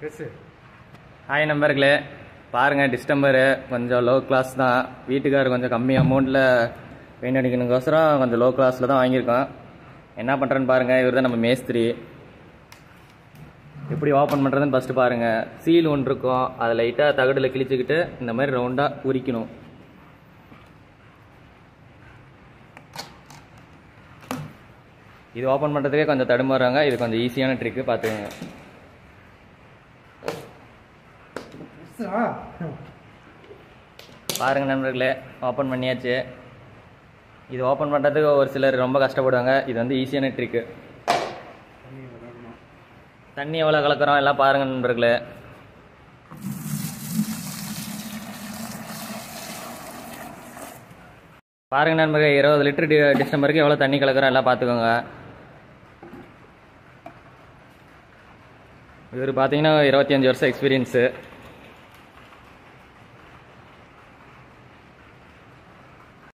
பேசு ஹாய் நம்பர்களே பாருங்கள் டிஸ்டம்பரு கொஞ்சம் லோ கிளாஸ் தான் வீட்டுக்காரர் கொஞ்சம் கம்மி அமௌண்ட்டில் பெயிண்ட் அடிக்கணுங்கோசரம் கொஞ்சம் லோ கிளாஸில் தான் வாங்கியிருக்கோம் என்ன பண்ணுறேன்னு பாருங்கள் இவர் தான் நம்ம மேஸ்திரி எப்படி ஓப்பன் பண்ணுறதுன்னு ஃபஸ்ட்டு பாருங்கள் சீல் ஒன்று இருக்கும் அதை லைட்டாக தகடில் கிழிச்சுக்கிட்டு இந்த மாதிரி ரவுண்டாக உரிக்கணும் இது ஓப்பன் பண்ணுறதுக்கே கொஞ்சம் தடுமாறுறாங்க இது கொஞ்சம் ஈஸியான ட்ரிக்கு பார்த்துக்கோங்க பேசுடா. பாருங்க நண்பர்களே ஓப்பன் பண்ணியாச்சு இது ஓப்பன் பண்ணுறதுக்கு ஒரு சிலர் ரொம்ப கஷ்டப்படுவாங்க இது வந்து ஈஸியான ட்ரிக்கு தண்ணி விளையாடணும். தண்ணி எவ்வளோ கலக்கிறோம் எல்லாம் பாருங்க நண்பர்களே பாருங்க நண்பர்களே இருபது லிட்டர் டி டிசம்பருக்கு எவ்வளோ தண்ணி கலக்கிறோம் எல்லாம் பார்த்துக்கோங்க இவர் பார்த்தீங்கன்னா இருபத்தி அஞ்சு வருஷம் எக்ஸ்பீரியன்ஸு